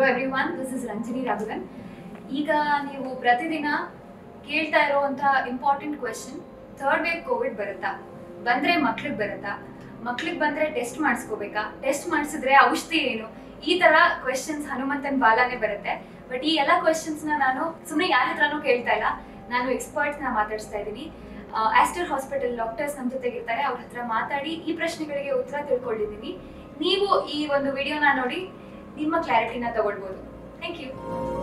every everyone this is Ranjini Raghavan ಈಗ ನೀವು ಪ್ರತಿದಿನ ಕೇಳ್ತಾ ಇರುವಂತ important question third wave Covid ಬರುತ್ತಾ ಬಂದ್ರೆ ಮಕ್ಳಿಗೆ ಬರುತ್ತಾ ಮಕ್ಳಿಗೆ ಬಂದ್ರೆ ಟೆಸ್ಟ್ ಮಾಡಿಸ್ಕೋಬೇಕಾ ಟೆಸ್ಟ್ ಮಾಡಿಸಿದ್ರೆ ಔಷಧಿ ಏನು ಈ ತರ ಕ್ವೆಶನ್ಸ್ ಹನುಮಂತನ್ ಬಾಲಾನೇ ಬರುತ್ತೆ ಬಟ್ ಈ ಎಲ್ಲ ಕ್ವೆಶನ್ಸ್ ನ ನಾನು ಸುಮ್ಮನೆ ಯಾರ ಹತ್ರನೂ ಕೇಳ್ತಾ ಇಲ್ಲ ನಾನು ಎಕ್ಸ್ಪರ್ಟ್ಸ್ ನ ಮಾತಾಡಿಸ್ತಾ ಇದ್ದೀನಿ ಆಸ್ಟರ್ ಹಾಸ್ಪಿಟಲ್ ಡಾಕ್ಟರ್ಸ್ ನಮ್ಮ ಜೊತೆಗೆ ಇರ್ತಾರೆ ಅವ್ರ ಹತ್ರ ಮಾತಾಡಿ ಈ ಪ್ರಶ್ನೆಗಳಿಗೆ ಉತ್ತರ ತಿಳ್ಕೊಂಡಿದ್ದೀನಿ ನೀವು ಈ ಒಂದು ವಿಡಿಯೋನ ನೋಡಿ ನಿಮ್ಮ ಕ್ಲಾರಿಟಿನ ತಗೊಳ್ಬೋದು ಥ್ಯಾಂಕ್ ಯು